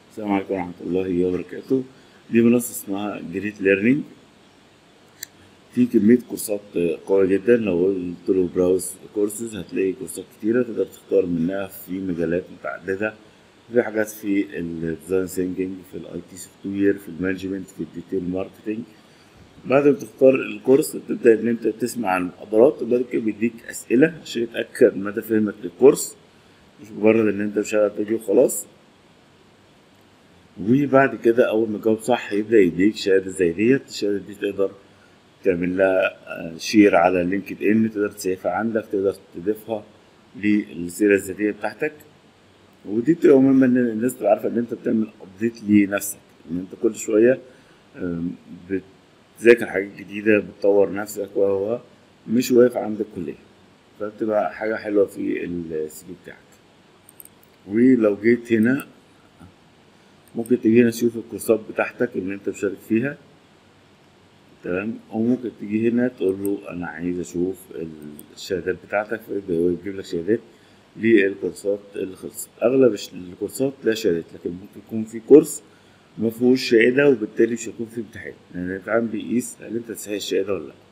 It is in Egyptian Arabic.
السلام عليكم ورحمة الله وبركاته دي منصة اسمها جريت ليرنينج في كمية كورسات قوية جدا لو قلت له براوز كورسز هتلاقي كورسات كتيرة تقدر تختار منها في مجالات متعددة في حاجات في الديزاين ثينكينج في الاي تي سوفت وير في المانجمنت في الديتيل ماركتنج بعد ما تختار الكورس تبدأ إن أنت تسمع عن المحاضرات وبعد كده بيديك أسئلة عشان يتأكد مدى فهمك للكورس مش مجرد إن أنت مشغل فيديو وخلاص وبعد كده أول ما تجاوب صح يبدأ يديك شهادة زي ديت الشهادة دي تقدر تعمل لها شير على لينكد إن تقدر تسيفها عندك تقدر تضيفها للسيرة الذاتية بتاعتك ودي بتبقى مهمة إن الناس تبقى عارفة إن أنت بتعمل أبديت لنفسك إن أنت كل شوية بتذاكر حاجات جديدة بتطور نفسك و مش واقف عند الكلية فبتبقى حاجة حلوة في السي في بتاعك ولو جيت هنا ممكن تيجي هنا تشوف الكورسات بتاعتك اللي انت مشارك فيها تمام او ممكن تيجي هنا تقول له انا عايز اشوف الشهادات بتاعتك فيبدا هو يجيب لك شهادات للكورسات اللي خلصت اغلب الكورسات لا شهادات لكن ممكن يكون في كورس ما فيهوش شهاده وبالتالي مش هيكون في امتحان لان يعني الامتحان بيقيس هل انت تستحق الشهاده ولا لا